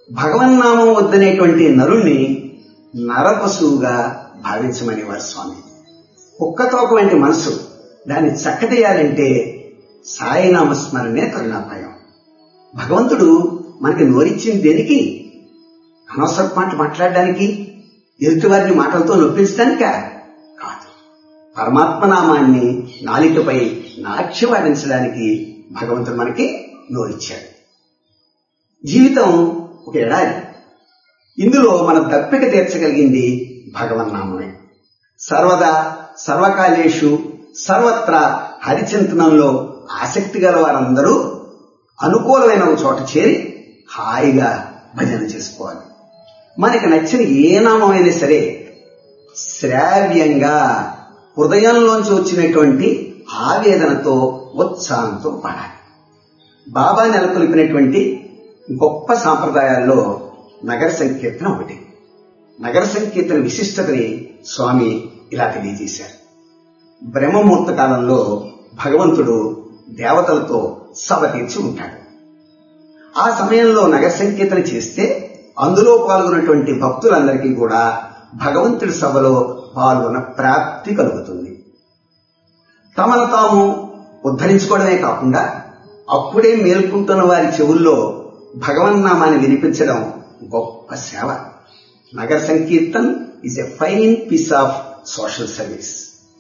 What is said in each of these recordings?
భగవన్నామం వద్దనేటువంటి నరుణ్ణి నరపశువుగా భావించమనేవారు స్వామి కుక్కతోక వంటి మనసు దాన్ని చక్కదీయాలంటే సాయినామ స్మరణే కరుణాపాయం భగవంతుడు మనకి నోరిచ్చింది దేనికి అనవసర మాట మాట్లాడడానికి ఎదుటివారిని మాటలతో నొప్పించడానికా కాదు పరమాత్మ నామాన్ని నాలికపై నాట్యవాడించడానికి భగవంతుడు మనకి నోరిచ్చాడు జీవితం ఒక ఎడారి ఇందులో మన దప్పిక తీర్చగలిగింది భగవన్నామమే సర్వదా సర్వకాలేషు సర్వత్రా హరిచింతనంలో ఆసక్తి గల వారందరూ అనుకూలమైన ఒక చోట చేరి హాయిగా భజన చేసుకోవాలి మనకి నచ్చిన ఏ నామమైనా సరే శ్రావ్యంగా హృదయంలోంచి వచ్చినటువంటి ఆవేదనతో ఉత్సాహంతో పాడాలి బాబా నెలకొల్పినటువంటి గొప్ప సాంప్రదాయాల్లో నగర సంకీర్తన ఒకటి నగర సంకీర్తన విశిష్టతని స్వామి ఇలా తెలియజేశారు బ్రహ్మముహూర్త కాలంలో భగవంతుడు దేవతలతో సభ తీర్చి ఉంటాడు ఆ సమయంలో నగర సంకీర్తన చేస్తే అందులో పాల్గొన్నటువంటి భక్తులందరికీ కూడా భగవంతుడి సభలో పాల్గొన్న ప్రాప్తి కలుగుతుంది తమను తాము ఉద్ధరించుకోవడమే కాకుండా అప్పుడే మేల్కుంటున్న వారి చెవుల్లో భగవన్నామాన్ని వినిపించడం గొప్ప సేవ నగర సంకీర్తన్ is a fine piece of social service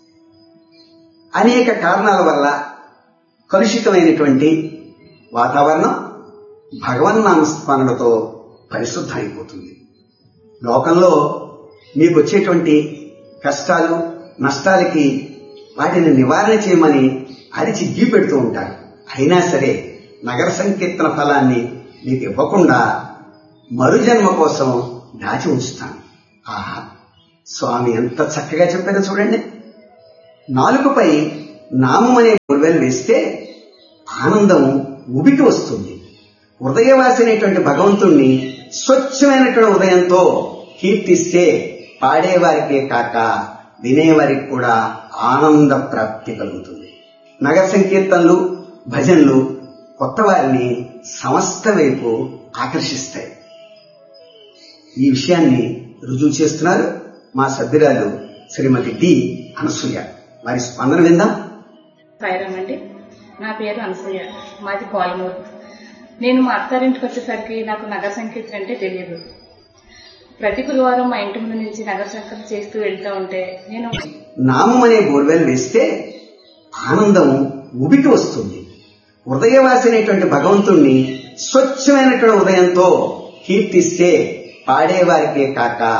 అనేక కారణాల వల్ల కలుషితమైనటువంటి వాతావరణం భగవన్నామస్మరణతో పరిశుద్ధమైపోతుంది లోకంలో మీకు వచ్చేటువంటి కష్టాలు నష్టాలకి వాటిని నివారణ చేయమని అరిచి గీ పెడుతూ ఉంటారు అయినా సరే నగర సంకీర్తన ఫలాన్ని మీకు ఇవ్వకుండా మరుజన్మ కోసం దాచి ఉంచుతాను ఆహా స్వామి ఎంత చక్కగా చెప్పారో చూడండి నాలుకపై నామం అనే గురువెలు వేస్తే ఆనందం ఉబికి వస్తుంది హృదయవాసి అనేటువంటి భగవంతుణ్ణి స్వచ్ఛమైనటువంటి హృదయంతో కీర్తిస్తే పాడేవారికే కాక వినేవారికి కూడా ఆనంద ప్రాప్తి కలుగుతుంది నగర సంకీర్తనలు భజనలు కొత్త వారిని సమస్త వైపు ఆకర్షిస్తాయి ఈ విషయాన్ని రుజువు చేస్తున్నారు మా సభ్యురాలు శ్రీమతి డి అనసూయ వారి స్పందన విందాం సాయిరామ్ అండి నా పేరు అనసూయ మాది పాలమూరు నేను మా అత్తారింటికి వచ్చేసరికి నాకు నగర సంకీర్తన అంటే తెలియదు ప్రతి గురువారం మా ఇంటి ముందు నుంచి నగర సంకీర్తన చేస్తూ వెళ్తూ ఉంటే నేను నామం అనే బోర్వెల్ వేస్తే ఆనందం ఉబికి వస్తుంది హృదయవాసి అనేటువంటి భగవంతుణ్ణి స్వచ్ఛమైనటువంటి హృదయంతో కీర్తిస్తే పాడేవారికే కాక